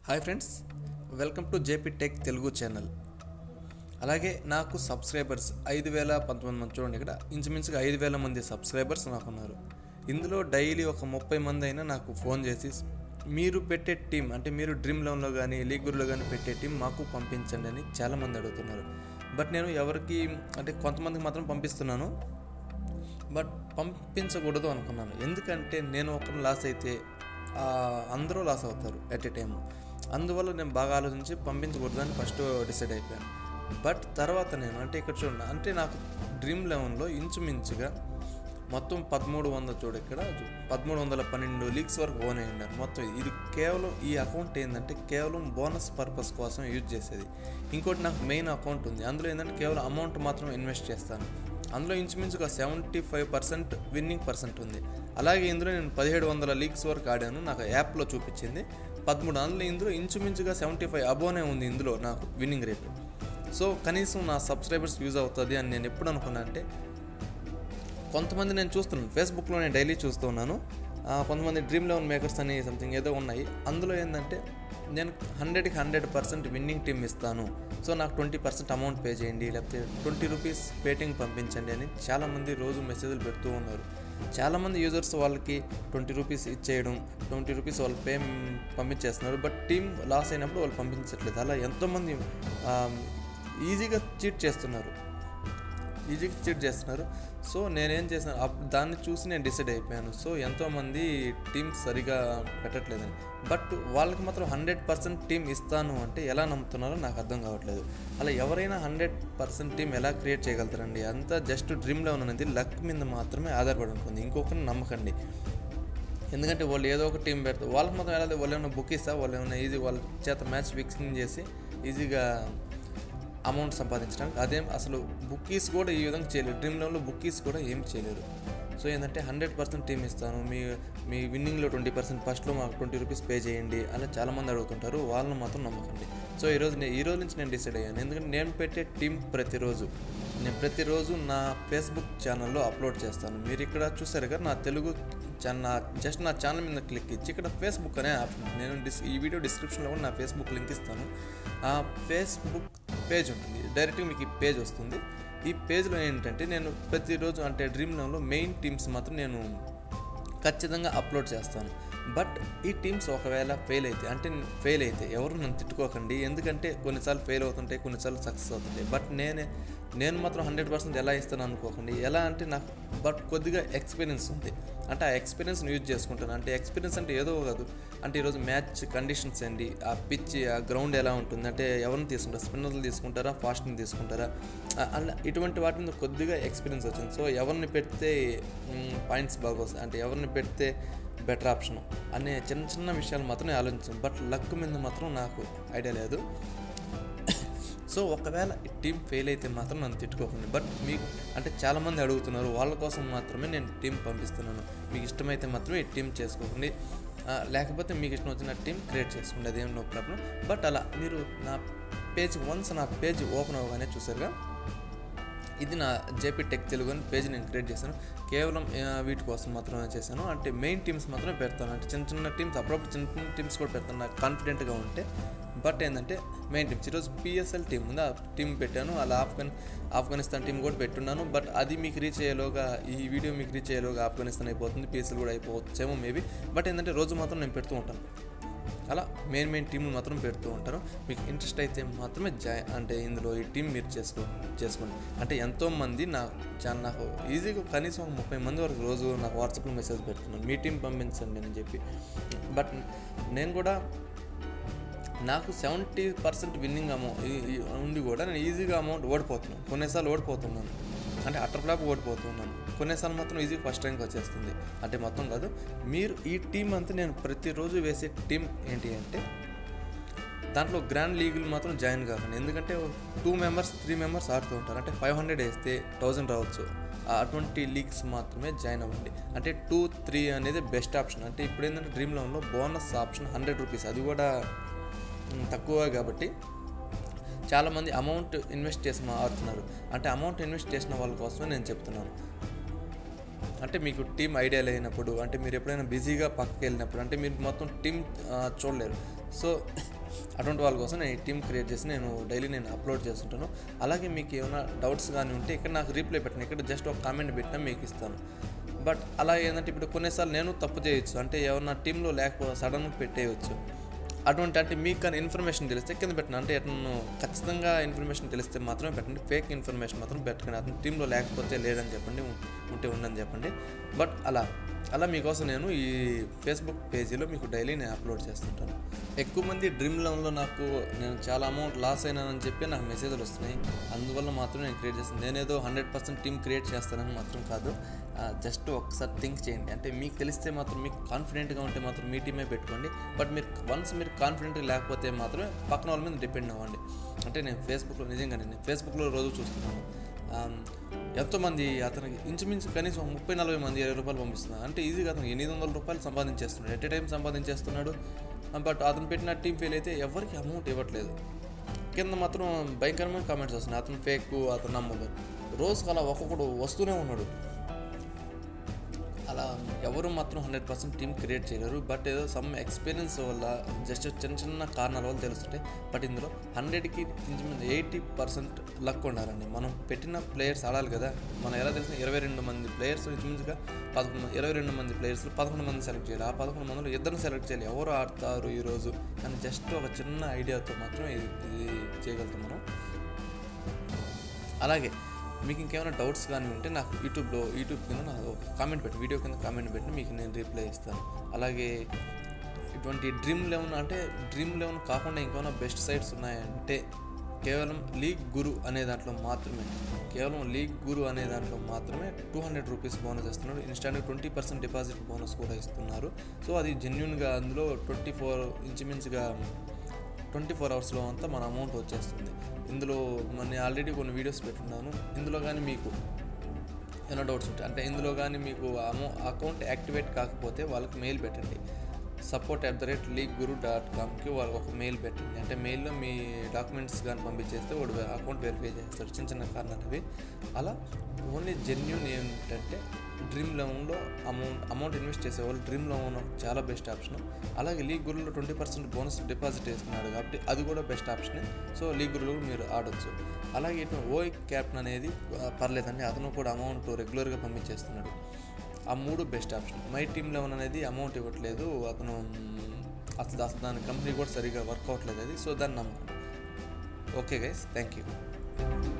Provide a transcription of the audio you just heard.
Hi friends welcome to JP tech Telugu channel అలాగే నాకు subscribers ఐదు వేల పంతొమ్మిది మంది చూడండి ఇక్కడ ఇంచుమించుగా ఐదు వేల మంది సబ్స్క్రైబర్స్ నాకు ఉన్నారు ఇందులో డైలీ ఒక ముప్పై మంది అయినా నాకు ఫోన్ చేసి మీరు పెట్టే టీం అంటే మీరు డ్రీమ్ లెవెన్లో కానీ లీగ్ గురులో కానీ పెట్టే టీం మాకు పంపించండి అని చాలామంది అడుగుతున్నారు బట్ నేను ఎవరికి అంటే కొంతమందికి మాత్రం పంపిస్తున్నాను బట్ పంపించకూడదు అనుకున్నాను ఎందుకంటే నేను ఒకరు లాస్ అయితే ఆ, అందరూ లాస్ అవుతారు ఎట్ ఏ టైం అందువల్ల నేను బాగా ఆలోచించి పంపించకూడదు అని ఫస్ట్ డిసైడ్ అయిపోయాను బట్ తర్వాత నేను అంటే ఇక్కడ చూడండి అంటే నాకు డ్రీమ్ లెవెన్లో ఇంచుమించుగా మొత్తం పదమూడు వందల చూడు ఇక్కడ పదమూడు వందల పన్నెండు లీగ్స్ వరకు ఓన్ అయ్యిండారు మొత్తం ఇది. ఇది కేవలం ఈ అకౌంట్ ఏంటంటే కేవలం బోనస్ పర్పస్ కోసం యూజ్ చేసేది ఇంకోటి నాకు మెయిన్ అకౌంట్ ఉంది అందులో ఏంటంటే కేవలం అమౌంట్ మాత్రం ఇన్వెస్ట్ చేస్తాను అందులో ఇంచుమించుగా seventy five percent winning percent ఉంది అలాగే ఇందులో నేను పదిహేడు వందల లీగ్స్ వరకు ఆడాను నాకు యాప్లో చూపించింది పదమూడు అందులో ఇందులో ఇంచుమించుగా సెవెంటీ ఫైవ్ అబోనే ఉంది ఇందులో నాకు విన్నింగ్ రేటు సో కనీసం నా సబ్స్క్రైబర్స్ యూజ్ అవుతుంది అని నేను ఎప్పుడు అనుకున్నా అంటే కొంతమంది నేను చూస్తున్నాను ఫేస్బుక్లో నేను డైలీ చూస్తూ ఉన్నాను ఆ, కొంతమంది డ్రీమ్ లెవెన్ మేకర్స్ అని సంథింగ్ ఏదో ఉన్నాయి అందులో ఏంటంటే నేను హండ్రెడ్కి హండ్రెడ్ పర్సెంట్ విన్నింగ్ టీమ్ ఇస్తాను సో నాకు ట్వంటీ పర్సెంట్ అమౌంట్ పే చేయండి లేకపోతే ట్వంటీ రూపీస్ పేటింగ్ పంపించండి అని చాలామంది రోజు మెసేజ్లు పెడుతూ ఉన్నారు చాలామంది యూజర్స్ వాళ్ళకి ట్వంటీ రూపీస్ ఇచ్చేయడం ట్వంటీ రూపీస్ వాళ్ళు పే పంపించేస్తున్నారు బట్ టీమ్ లాస్ అయినప్పుడు వాళ్ళు పంపించట్లేదు అలా ఎంతోమంది ఆ, ఈజీగా చీట్ చేస్తున్నారు ఈజీగా చీట్ చేస్తున్నారు సో నేనేం చేశాను అప్ దాన్ని చూసి నేను డిసైడ్ అయిపోయాను సో ఎంతోమంది టీమ్ సరిగా పెట్టట్లేదని బట్ వాళ్ళకి మాత్రం హండ్రెడ్ పర్సెంట్ టీం ఇస్తాను అంటే ఎలా నమ్ముతున్నారో నాకు అర్థం కావట్లేదు అలా ఎవరైనా హండ్రెడ్ పర్సెంట్ టీం ఎలా క్రియేట్ చేయగలుగుతారండి అంతా జస్ట్ డ్రీమ్ లెవెన్ అనేది లక్ మీద మాత్రమే ఆధారపడి ఉంటుంది ఇంకొకరిని నమ్మకండి ఎందుకంటే వాళ్ళు ఏదో ఒక టీం పెడతారు వాళ్ళకి మాత్రం ఎలా వాళ్ళు ఏమైనా బుక్ ఇస్తా వాళ్ళు ఏమైనా ఈజీ వాళ్ళ చేత మ్యాచ్ ఫిక్సింగ్ చేసి ఈజీగా అమౌంట్ సంపాదించడానికి అదేం అసలు బుక్కీస్ కూడా ఈ విధంగా చేయలేరు డ్రీమ్ లెవెన్లో బుక్కీస్ కూడా ఏం చేయలేరు సో ఏంటంటే హండ్రెడ్ పర్సెంట్ టీం ఇస్తాను మీ మీ విన్నింగ్లో ట్వంటీ పర్సెంట్ ఫస్ట్లో మాకు ట్వంటీ రూపీస్ పే చేయండి అలా చాలామంది అడుగుతుంటారు వాళ్ళని మాత్రం నమ్మకండి సో ఈరోజు నే- ఈ రోజు నుంచి నేను డిసైడ్ అయ్యాను ఎందుకంటే నేను పెట్టే టీం ప్రతిరోజు నేను ప్రతిరోజు నా ఫేస్బుక్ ఛానల్లో అప్లోడ్ చేస్తాను మీరు ఇక్కడ చూసారు కదా నా తెలుగు ఛానల్ నా జస్ట్ నా ఛానల్ మీద క్లిక్ ఇచ్చి ఇక్కడ ఫేస్బుక్ అనే ఆప్షన్ ఉంది. నేను డిస్ ఈ వీడియో డిస్క్రిప్షన్లో కూడా నా ఫేస్బుక్ లింక్ ఇస్తాను ఆ ఫేస్బుక్ పేజ్ ఉంటుంది డైరెక్ట్గా మీకు ఈ పేజ్ వస్తుంది ఈ పేజ్లో ఏంటంటే నేను ప్రతిరోజు అంటే డ్రీమ్ లెవెన్లో మెయిన్ టీమ్స్ మాత్రం నేను ఖచ్చితంగా అప్లోడ్ చేస్తాను బట్ ఈ టీమ్స్ ఒకవేళ ఫెయిల్ అయితే అంటే ఫెయిల్ అయితే ఎవరు నన్ను తిట్టుకోకండి ఎందుకంటే కొన్నిసార్లు ఫెయిల్ అవుతుంటాయి కొన్నిసార్లు సక్సెస్ అవుతుంటాయి బట్ నేనే నేను మాత్రం హండ్రెడ్ పర్సెంట్ ఎలా ఇస్తాను అనుకోకండి ఎలా అంటే నాకు బట్ కొద్దిగా ఎక్స్పీరియన్స్ ఉంది అంటే ఆ ఎక్స్పీరియన్స్ని యూజ్ చేసుకుంటాను అంటే ఎక్స్పీరియన్స్ అంటే ఏదో కాదు అంటే ఈరోజు మ్యాచ్ కండిషన్స్ ఏంటి ఆ పిచ్ ఆ గ్రౌండ్ ఎలా ఉంటుంది అంటే ఎవరిని తీసుకుంటారు స్పిన్నర్లు తీసుకుంటారా ఫాస్ట్ని తీసుకుంటారా ఆ- అలా ఇటువంటి వాటి మీద కొద్దిగా ఎక్స్పీరియన్స్ వచ్చింది సో ఎవరిని పెడితే పాయింట్స్ బాగా వస్తాయి అంటే ఎవరిని పెడితే బెటర్ ఆప్షన్ అనే చిన్న చిన్న విషయాలు మాత్రమే ఆలోచించాను బట్ లక్ మీద మాత్రం నాకు ఐడియా లేదు సో ఒకవేళ ఈ టీం ఫెయిల్ అయితే మాత్రం నన్ను తిట్టుకోకండి బట్ మీకు అంటే చాలామంది అడుగుతున్నారు వాళ్ళ కోసం మాత్రమే నేను టీం పంపిస్తున్నాను మీకు ఇష్టమైతే మాత్రమే ఈ టీం చేసుకోకండి ఆ, లేకపోతే మీకు ఇష్టం వచ్చిన టీం క్రియేట్ చేసుకోండి అదేం నో ప్రాబ్లం బట్ అలా మీరు నా పేజ్ వన్స్ నా పేజ్ ఓపెన్ అవ్వగానే చూసారుగా ఇది నా జేపీ టెక్ తెలుగు అని పేజ్ నేను క్రియేట్ చేశాను కేవలం ఆ, వీటి కోసం మాత్రమే చేశాను అంటే మెయిన్ టీమ్స్ మాత్రమే పెడతాను అంటే చిన్న చిన్న టీమ్స్ అప్పుడప్పుడు చిన్న చిన్న టీమ్స్ కూడా పెడతాను నాకు కాన్ఫిడెంట్గా ఉంటే బట్ ఏంటంటే మెయిన్ టీమ్స్ ఈరోజు పిఎస్ఎల్ టీం ఉంది ఆ టీం పెట్టాను అలా ఆఫ్ఘన్ ఆఫ్ఘనిస్తాన్ టీం కూడా పెట్టున్నాను బట్ అది మీకు రీచ్ అయ్యేలోగా ఈ వీడియో మీకు రీచ్ అయ్యేలోగా ఆఫ్ఘనిస్తాన్ అయిపోతుంది పిఎస్ఎల్ కూడా అయిపోవచ్చేమో మేబీ బట్ ఏంటంటే రోజు మాత్రం నేను పెడుతూ ఉంటాను అలా మెయిన్ మెయిన్ టీంలు మాత్రం పెడుతూ ఉంటారు మీకు ఇంట్రెస్ట్ అయితే మాత్రమే జాయ్ అంటే ఇందులో ఈ టీం మీరు చేసుకో చేసుకోండి అంటే ఎంతోమంది నా చాలా నాకు ఈజీగా కనీసం ఒక ముప్పై మంది వరకు రోజు నాకు వాట్సాప్లో మెసేజ్ పెడుతున్నాను మీ టీం పంపించండి అని చెప్పి బట్ నేను కూడా నాకు సెవెంటీ పర్సెంట్ విన్నింగ్ అమౌంట్ ఉండి కూడా నేను ఈజీగా అమౌంట్ ఓడిపోతున్నాను కొన్నిసార్లు ఓడిపోతున్నాను అంటే అటర్ ఫ్లాప్ ఓడిపోతున్నాను కొన్నిసార్లు మాత్రం ఈజీ ఫస్ట్ ర్యాంక్ వచ్చేస్తుంది అంటే మొత్తం కాదు మీరు ఈ టీం అంతా నేను ప్రతిరోజు వేసే టీం ఏంటి అంటే దాంట్లో గ్రాండ్ లీగులు మాత్రం జాయిన్ కాకండి ఎందుకంటే టూ మెంబర్స్ త్రీ మెంబర్స్ ఆడుతూ ఉంటారు అంటే ఫైవ్ హండ్రెడ్ వేస్తే థౌజండ్ రావచ్చు ఆ అటువంటి లీగ్స్ మాత్రమే జాయిన్ అవ్వండి అంటే టూ త్రీ అనేది బెస్ట్ ఆప్షన్ అంటే ఇప్పుడు ఏంటంటే డ్రీమ్ లోన్లో బోనస్ ఆప్షన్ హండ్రెడ్ రూపీస్ అది కూడా మ్, తక్కువ కాబట్టి చాలామంది అమౌంట్ ఇన్వెస్ట్ చేసి మా- ఆడుతున్నారు అంటే అమౌంట్ ఇన్వెస్ట్ చేసిన వాళ్ళ కోసమే నేను చెప్తున్నాను అంటే మీకు టీం ఐడియా లేనప్పుడు అంటే మీరు ఎప్పుడైనా బిజీగా పక్కకి వెళ్ళినప్పుడు అంటే మీరు మొత్తం టీం చూడలేరు సో అటువంటి వాళ్ళ కోసం నేను ఈ టీమ్ క్రియేట్ చేసి నేను డైలీ నేను అప్లోడ్ చేస్తుంటాను అలాగే మీకు ఏమైనా డౌట్స్ కానీ ఉంటే ఇక్కడ నాకు రీప్లై పెట్టండి ఇక్కడ జస్ట్ ఒక కామెంట్ పెట్టినా మీకు ఇస్తాను బట్ అలా ఏంటంటే ఇప్పుడు కొన్నిసార్లు నేను తప్పు చేయొచ్చు అంటే ఎవరన్నా టీంలో లేకపోతే సడన్గా పెట్టేయచ్చు అటువంటి అంటే మీకు కానీ ఇన్ఫర్మేషన్ తెలిస్తే కింద పెట్టండి అంటే అతను ఖచ్చితంగా ఇన్ఫర్మేషన్ తెలిస్తే మాత్రమే పెట్టండి ఫేక్ ఇన్ఫర్మేషన్ మాత్రం పెట్టకండి అతను టీంలో లేకపోతే లేదని చెప్పండి ఉం- ఉంటే ఉండని చెప్పండి బట్ అలా అలా మీకోసం నేను ఈ ఫేస్బుక్ పేజీలో మీకు డైలీ నేను అప్లోడ్ చేస్తుంటాను ఎక్కువ మంది డ్రీమ్ లెవెన్లో నాకు నేను చాలా అమౌంట్ లాస్ అయినానని చెప్పి నాకు మెసేజ్లు వస్తున్నాయి అందువల్ల మాత్రం నేను క్రియేట్ చేస్తాను నేనేదో హండ్రెడ్ పర్సెంట్ టీమ్ క్రియేట్ చేస్తానని మాత్రం కాదు జస్ట్ ఒకసారి థింక్ చేయండి అంటే మీకు తెలిస్తే మాత్రం మీకు కాన్ఫిడెంట్గా ఉంటే మాత్రం మీ టీమే పెట్టుకోండి బట్ మీరు వన్స్ మీరు కాన్ఫిడెంట్గా లేకపోతే మాత్రమే పక్కన వాళ్ళ మీద డిపెండ్ అవ్వండి అంటే నేను ఫేస్బుక్లో నిజంగా నేను ఫేస్బుక్లో రోజు చూస్తున్నాను ఆమ్, ఎంతోమంది అతనికి ఇంచుమించు కనీసం ముప్పై నలభై మంది ఇరవై రూపాయలు పంపిస్తున్నారు అంటే ఈజీగా అతను ఎనిమిది వందల రూపాయలు సంపాదించేస్తున్నాడు ఎట్ ఏ టైం సంపాదించేస్తున్నాడు బట్ అతను పెట్టిన టీం ఫెయిల్ అయితే ఎవరికి అమౌంట్ ఇవ్వట్లేదు కింద మాత్రం భయంకరమైన కామెంట్స్ వస్తున్నాయి అతను ఫేక్ అతను నమ్మదు రోజుకు అలా ఒక్కొక్కడు వస్తూనే ఉన్నాడు అలా ఎవరు మాత్రం హండ్రెడ్ పర్సెంట్ టీం క్రియేట్ చేయలేరు బట్ ఏదో సమ్ ఎక్స్పీరియన్స్ వల్ల జస్ట్ చిన్న చిన్న కారణాల వల్ల తెలుస్తుంటాయి బట్ ఇందులో హండ్రెడ్కి ఇంచుమించు ఎయిటీ పర్సెంట్ లక్ ఉండాలండి మనం పెట్టిన ప్లేయర్స్ ఆడాలి కదా మనం ఎలా తెలిసిన ఇరవై రెండు మంది ప్లేయర్స్ ఇంచుమించుగా పదకొండు మంది ఇరవై రెండు మంది ప్లేయర్స్ పదకొండు మంది సెలెక్ట్ చేయాలి ఆ పదకొండు మందిలో ఇద్దరు సెలెక్ట్ చేయాలి ఎవరు ఆడతారు ఈరోజు అని జస్ట్ ఒక చిన్న ఐడియాతో మాత్రం ఇది ఇది చేయగలుగుతాం మనం అలాగే మీకు ఇంకేమైనా డౌట్స్ కానీ ఉంటే నాకు యూట్యూబ్లో యూట్యూబ్ కింద నాకు కామెంట్ పెట్టి వీడియో కింద కామెంట్ పెట్టి మీకు నేను రిప్లై ఇస్తాను అలాగే ఇటువంటి డ్రీమ్ లెవెన్ అంటే డ్రీమ్ లెవెన్ కాకుండా ఇంకేమైనా బెస్ట్ సైట్స్ ఉన్నాయంటే కేవలం లీగ్ గురు అనే దాంట్లో మాత్రమే కేవలం లీగ్ గురు అనే దాంట్లో మాత్రమే టూ హండ్రెడ్ రూపీస్ బోనస్ ఇస్తున్నారు instant twenty percent deposit bonus కూడా ఇస్తున్నారు సో అది జెన్యున్గా అందులో ట్వంటీ ఫోర్ ఇంచుమించుగా ట్వంటీ ఫోర్ అవర్స్లో అంతా మన అమౌంట్ వచ్చేస్తుంది ఇందులో నేను ఆల్రెడీ కొన్ని వీడియోస్ పెట్టున్నాను ఇందులో కానీ మీకు ఏమైనా డౌట్స్ ఉంటాయి అంటే ఇందులో కానీ మీకు అమౌ అకౌంట్ యాక్టివేట్ కాకపోతే వాళ్ళకి మెయిల్ పెట్టండి support at the rate League Guru dot కామ్కి వాళ్ళకి ఒక మెయిల్ పెట్టండి అంటే మెయిల్లో మీ డాక్యుమెంట్స్ కానీ పంపించేస్తే వాడు అకౌంట్ వెరిఫై చేస్తాడు చిన్న చిన్న కారణాలు అవి అలా ఓన్లీ జెన్యున్ ఏంటంటే డ్రీమ్ లోన్లో అమౌంట్ అమౌంట్ ఇన్వెస్ట్ చేసేవాళ్ళు డ్రీమ్ లోన్ చాలా బెస్ట్ ఆప్షన్ అలాగే లీగ్ గురులో ట్వంటీ పర్సెంట్ బోనస్ డిపాజిట్ వేస్తున్నాడు కాబట్టి అది కూడా బెస్ట్ ఆప్షన్ సో లీగ్ గురులో మీరు ఆడొచ్చు అలాగే ఇటు ఓఐ క్యాప్టెన్ అనేది ఆ, పర్లేదండి అతను కూడా అమౌంట్ రెగ్యులర్గా పంపించేస్తున్నాడు ఆ మూడు best option my team eleven అనేది అమౌంట్ ఇవ్వట్లేదు అతను మ్, అసలు అసలు దాని కంపెనీ కూడా సరిగా వర్క్ అవ్వట్లేదు అది సో దాన్ని నమ్మకండి ఓకే గైస్ థ్యాంక్ యూ